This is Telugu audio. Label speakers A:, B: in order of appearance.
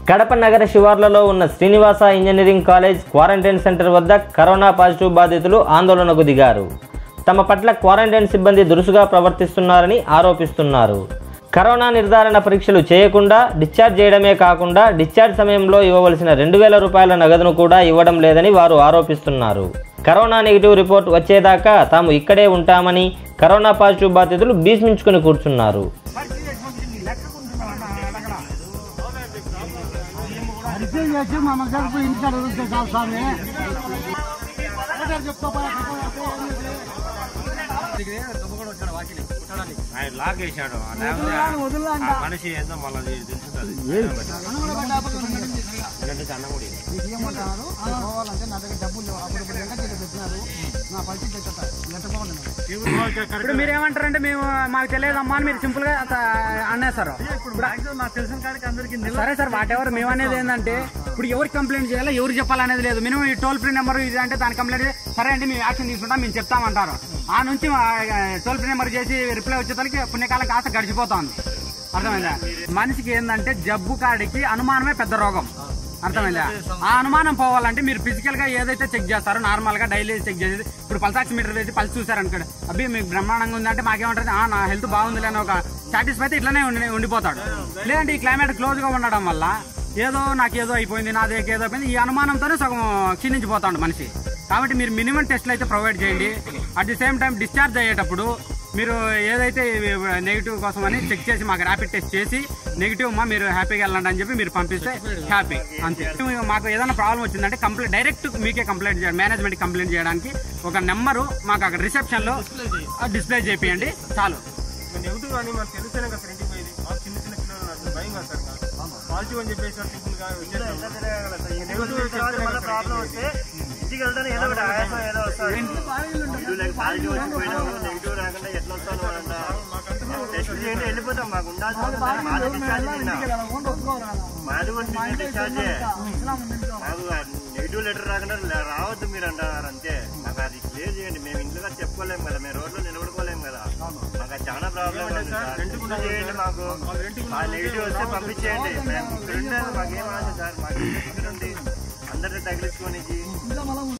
A: కడప నగర శివార్లలో ఉన్న Srinivasa engineering college quarantine centre వద్ద కరోనా పాజిటివ్ బాధితులు ఆందోళనకు దిగారు తమ పట్ల క్వారంటైన్ సిబ్బంది దురుసుగా ప్రవర్తిస్తున్నారని ఆరోపిస్తున్నారు కరోనా నిర్ధారణ పరీక్షలు చేయకుండా డిశ్చార్జ్ చేయడమే కాకుండా డిశ్చార్జ్ సమయంలో ఇవ్వవలసిన రెండు వేల రూపాయల నగదును కూడా ఇవ్వడం లేదని వారు ఆరోపిస్తున్నారు కరోనా నెగిటివ్ రిపోర్ట్ వచ్చేదాకా తాము ఇక్కడే ఉంటామని కరోనా పాజిటివ్ బాధితులు భీష్మించుకుని కూర్చున్నారు
B: పరిచయం చేసి మా మధ్య ఇంటికాడ వదిలితే చాలు స్వామి చెప్తా
C: ఆయన లాక్ వేసాడు ఆ లేకపోతే ఆ మనిషి ఏందో మళ్ళీ తెలుస్తుంది అన్నం కూడా ఇవ్వు.
B: ఏమంటారు పోవాలంటే నా దగ్గర డబ్బులు లేవు అప్పుడు ఇప్పుడు వెంట పెట్టినారు నా పరిస్థితి పెట్టట ఎట్ట పోవాలి
D: ఇప్పుడు మీరు ఏమంటారంటే మేము మాకు తెలియదమ్మా అని మీరు సింపుల్ గా అత- అనేస్తారు
C: నాకు తెలిసిన కాడికి అందరికి
D: సరే సార్ వాట్ ఎవర్ మేము అనేది ఏంటంటే ఇప్పుడు ఎవరికి కంప్లైంట్ చేయాలో ఎవరు చెప్పాలనేది లేదు మినిమం ఈ టోల్ ఫ్రీ నెంబర్ ఇది అంటే దాని కంప్లైంట్ చేసి, సరే అండి మేము యాక్షన్ తీసుకుంటాం మేము చెప్తామంటారు ఆ నుంచి టోల్ ఫ్రీ నెంబర్ చేసి రిప్లై వచ్చేసరికి పుణ్యకాలం కాస్త గడిచిపోతుంది అర్థమైందా మనిషికి ఏంటంటే జబ్బు కాడికి అనుమానమే పెద్ద రోగం అర్థమైందా ఆ అనుమానం పోవాలంటే మీరు ఫిజికల్ గా ఏదైతే చెక్ చేస్తారో నార్మల్ గా డైలీ చెక్ చేసేది ఇప్పుడు పల్సాక్స్ మీటర్ వేసి పల్స్ చూసారు అనుకోండి అబ్బి మీకు బ్రహ్మాండంగా ఉందంటే మాకేమంటుంది ఆ నా హెల్త్ బాగుంది అని ఒక సాటిస్ఫై అయితే ఇట్లానే ఉండి ఉండిపోతాడు లేదంటే ఈ క్లైమేట్ క్లోజ్ గా ఉండడం వల్ల ఏదో నాకు ఏదో అయిపోయింది నాదే ఏదో అయిపోయింది ఈ అనుమానంతోనే సగం క్షీణించిపోతాడు మనిషి కాబట్టి మీరు మినిమం టెస్ట్లు అయితే ప్రొవైడ్ చేయండి at the same time discharge అయ్యేటప్పుడు మీరు ఏదైతే నెగిటివ్ కోసం అని చెక్ చేసి మాకు ర్యాపిడ్ టెస్ట్ చేసి నెగిటివ్ మా మీరు హ్యాపీగా వెళ్ళండి అని చెప్పి మీరు పంపిస్తే హ్యాపీ అంతే మాకు ఏదైనా ప్రాబ్లం వచ్చిందంటే కంప్లైంట్ డైరెక్ట్ మీకే కంప్లైంట్ చేయండి మేనేజ్మెంట్ కంప్లైంట్ చేయడానికి ఒక నెంబరు మాకు అక్కడ రిసెప్షన్ లో డిస్ప్లే చేపియండి చాలు
C: నెగిటివ్ అని మనకు తెలిస్తేనే కదా సార్ ఇంటికి పోయేది మాకు చిన్న చిన్న పిల్లలు ఉన్నారు సార్, భయం కాదు సార్ నాకు. పాజిటివ్ అని చెప్పేసి సార్ సింపుల్ గా వచ్చేసాం. నెగిటివ్ చెప్తేనే కదా సార్ ఇంటికి పోయేది.
E: ఇంటికి వెళ్తాను ఏదో ఒకటి ఆయాసం ఏదో వస్తుంది నెగిటివ్ లేక పాజిటివ్ వచ్చిపోయినాము నెగిటివ్ రాకుండా ఎట్లా వస్తాను అంట టెస్ట్ చేయండి వెళ్ళిపోతాం మాకు ఉండాల్సిన మాది డిశ్చార్జ్ మాది కూడా డిశ్చార్జ్ మాకు నెగిటివ్ లెటర్ రాకుండా లే- రావద్దు మీరు అంటారు అంతే మాకు అది క్లియర్ చేయండి మేము ఇంట్లో చెప్పుకోలేము కదా మేము రోడ్లో నిలబడుకోలేము కదా మాకు అది చాలా ప్రాబ్లం ఉంది సార్ రెంట్ చేయండి మాకు ఆ నెగిటివ్ వస్తే పంపించేయండి మేము ఇక్కడ ఉండేది మాకేం ఆశ సార్ మాకు ఇక్కడ ఉంది అందరినీ తగిలించుకోనికి